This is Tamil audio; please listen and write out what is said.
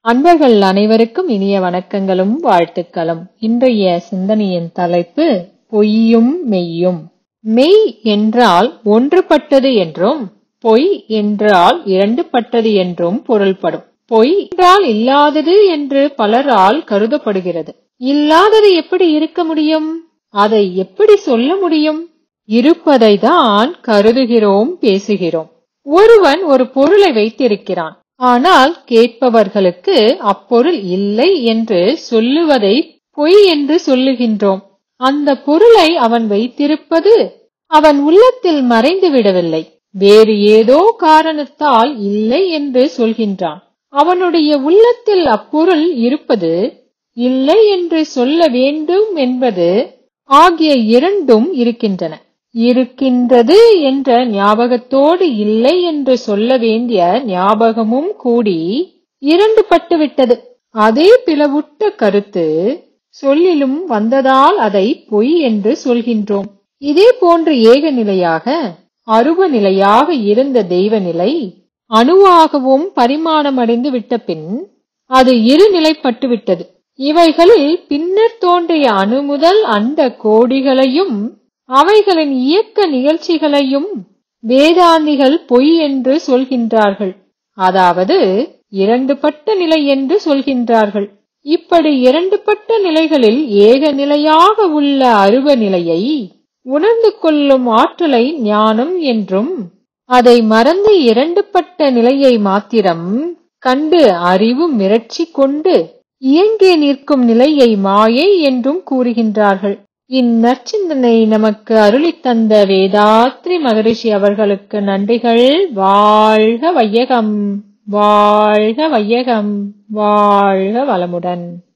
அன்பர்கள் அனைவருக்கும் இனிய வணக்கங்களும் வாழ்த்துக்களும் இன்றைய சிந்தனையின் தலைப்பு பொய்யும் மெய்யும் மெய் என்றால் ஒன்றுபட்டது என்றும் பொய் என்றால் இரண்டுபட்டது என்றும் பொருள்படும் பொய் என்றால் இல்லாதது என்று பலரால் கருதப்படுகிறது இல்லாதது எப்படி இருக்க முடியும் அதை எப்படி சொல்ல முடியும் இருப்பதை தான் கருதுகிறோம் பேசுகிறோம் ஒருவன் ஒரு பொருளை வைத்திருக்கிறான் ஆனால் கேட்பவர்களுக்கு அப்பொருள் இல்லை என்று சொல்லுவதை பொய் என்று சொல்லுகின்றோம் அந்த பொருளை அவன் வைத்திருப்பது அவன் உள்ளத்தில் மறைந்து விடவில்லை வேறு ஏதோ காரணத்தால் இல்லை என்று சொல்கின்றான் அவனுடைய உள்ளத்தில் அப்பொருள் இருப்பது இல்லை என்று சொல்ல வேண்டும் என்பது ஆகிய இரண்டும் இருக்கின்றன இருக்கின்றது என்ற ஞாபகத்தோடு இல்லை என்று சொல்ல வேண்டிய ஞாபகமும் கூடி இரண்டு பட்டுவிட்டது அதே பிளவுட்ட கருத்து சொல்லிலும் வந்ததால் அதை பொய் என்று சொல்கின்றோம் இதே போன்று ஏக நிலையாக அருவ நிலையாக இருந்த தெய்வ நிலை அணுவாகவும் பரிமாணமடைந்து விட்ட பின் அது இரு நிலைப்பட்டு விட்டது இவைகளில் பின்னர் தோன்றிய அணு முதல் அண்ட கோடிகளையும் அவைகளின் இயக்க நிகழ்ச்சிகளையும் வேதாந்திகள் பொய் என்று சொல்கின்றார்கள் அதாவது இரண்டுபட்ட நிலை என்று சொல்கின்றார்கள் இப்படி இரண்டுபட்ட நிலைகளில் ஏக நிலையாக உள்ள அருவ நிலையை உணர்ந்து கொள்ளும் ஆற்றலை ஞானம் என்றும் அதை மறந்து இரண்டுபட்ட நிலையை மாத்திரம் கண்டு அறிவு மிரட்சி கொண்டு இயங்கி நிற்கும் நிலையை மாயை என்றும் கூறுகின்றார்கள் இந்நற்சிந்தனை நமக்கு அருளித் தந்த வேதாத்ரி மகரிஷி அவர்களுக்கு நன்றிகள் வாழ்க வையகம் வாழ்க வையகம் வாழ்க வளமுடன்